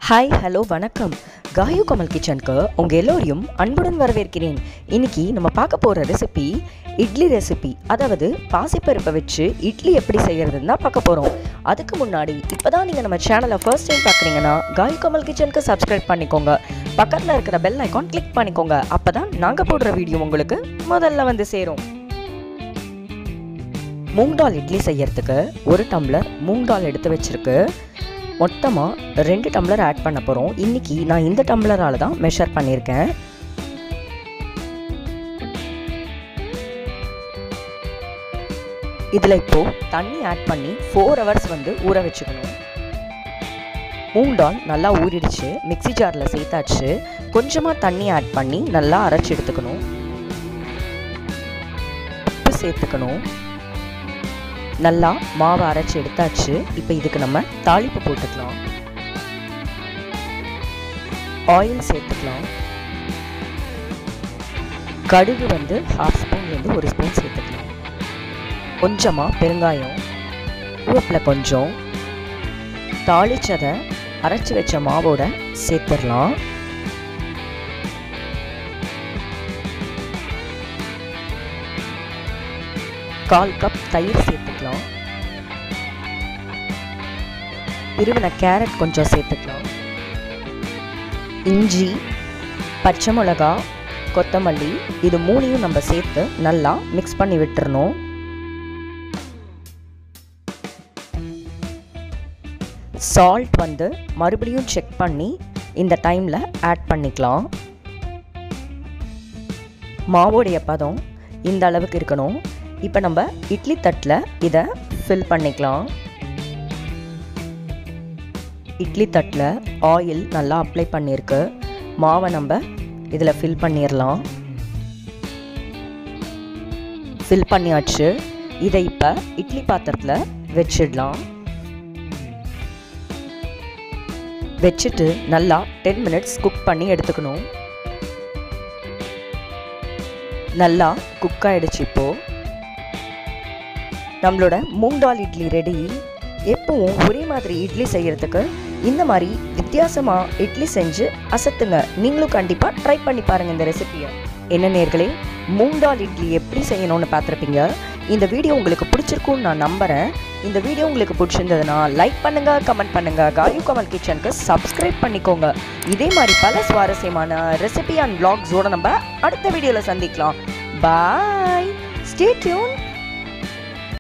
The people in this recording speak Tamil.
ஹாய் ஹலோ வணக்கம் காயு கமல் கிச்சனுக்கு உங்கள் எல்லோரையும் அன்புடன் வரவேற்கிறேன் இன்னைக்கு நம்ம பார்க்க போகிற ரெசிபி இட்லி ரெசிபி அதாவது பாசிப்பருப்பை வச்சு இட்லி எப்படி செய்கிறதுன்னு தான் பார்க்க போகிறோம் அதுக்கு முன்னாடி இப்போ தான் நீங்கள் நம்ம சேனலை ஃபர்ஸ்ட் டைம் பார்க்குறீங்கன்னா காயு கமல் கிச்சனுக்கு சப்ஸ்கிரைப் பண்ணிக்கோங்க பக்கத்தில் இருக்கிற பெல் ஐக்கான் கிளிக் பண்ணிக்கோங்க அப்போ தான் நாங்கள் போடுற வீடியோ உங்களுக்கு முதல்ல வந்து சேரும் மூங் டால் இட்லி செய்யறதுக்கு ஒரு டம்ளர் மூங் டால் எடுத்து வச்சிருக்கு மொத்தமாக ரெண்டு டம்ளர் ஆட் பண்ண போகிறோம் இன்றைக்கி நான் இந்த டம்ளரால் தான் மெஷர் பண்ணியிருக்கேன் இதில் இப்போது தண்ணி ஆட் பண்ணி ஃபோர் ஹவர்ஸ் வந்து ஊற வச்சுக்கணும் மூங் டால் நல்லா ஊறிடுச்சு மிக்ஸி ஜாரில் சேர்த்தாச்சு கொஞ்சமாக தண்ணி ஆட் பண்ணி நல்லா அரைச்சி எடுத்துக்கணும் உப்பு சேர்த்துக்கணும் நல்லா மாவை அரைச்சி எடுத்தாச்சு இப்போ இதுக்கு நம்ம தாளிப்பு போட்டுக்கலாம் ஆயில் சேர்த்துக்கலாம் கடுகு வந்து ஹாஃப் ஸ்பூன்லேருந்து ஒரு ஸ்பூன் சேர்த்துக்கலாம் கொஞ்சமாக பெருங்காயம் உவப்பில் கொஞ்சம் தாளிச்சதை அரைச்சி வச்ச மாவோட சேர்த்துடலாம் கால் கப் தயிர் சேர்த்துக்கலாம் இருவின கேரட் கொஞ்சம் சேர்த்துக்கலாம் இஞ்சி பச்சை மிளகா கொத்தமல்லி இது மூணையும் நம்ம சேர்த்து நல்லா மிக்ஸ் பண்ணி விட்டுறணும் சால்ட் வந்து மறுபடியும் செக் பண்ணி இந்த டைமில் ஆட் பண்ணிக்கலாம் மாவோடைய பதம் இந்த அளவுக்கு இருக்கணும் இப்போ நம்ம இட்லி தட்டில் இதை ஃபில் பண்ணிக்கலாம் இட்லி தட்டில் ஆயில் நல்லா அப்ளை பண்ணியிருக்கு மாவை நம்ம இதில் ஃபில் பண்ணிடலாம் ஃபில் பண்ணியாச்சு இதை இப்போ இட்லி பாத்திரத்தில் வச்சிடலாம் வச்சுட்டு நல்லா டென் மினிட்ஸ் குக் பண்ணி எடுத்துக்கணும் நல்லா குக் ஆகிடுச்சு இப்போது நம்மளோட மூங் டால் இட்லி ரெடி எப்பவும் ஒரே மாதிரி இட்லி செய்யறதுக்கு இந்த மாதிரி வித்தியாசமாக இட்லி செஞ்சு அசத்துங்க நீங்களும் கண்டிப்பாக ட்ரை பண்ணி பாருங்கள் இந்த ரெசிபியை என்ன நேர்களே மூங் டால் இட்லி எப்படி செய்யணும்னு பார்த்துருப்பீங்க இந்த வீடியோ உங்களுக்கு பிடிச்சிருக்கும்னு நான் நம்புகிறேன் இந்த வீடியோ உங்களுக்கு பிடிச்சிருந்ததுன்னா லைக் பண்ணுங்க கமெண்ட் பண்ணுங்க காயு கமல் கிச்சனுக்கு சப்ஸ்கிரைப் பண்ணிக்கோங்க இதே மாதிரி பல சுவாரஸ்யமான ரெசிபி அண்ட் பிளாக்ஸோட நம்ம அடுத்த வீடியோவில் சந்திக்கலாம் பாய் ஸ்டே டியூன்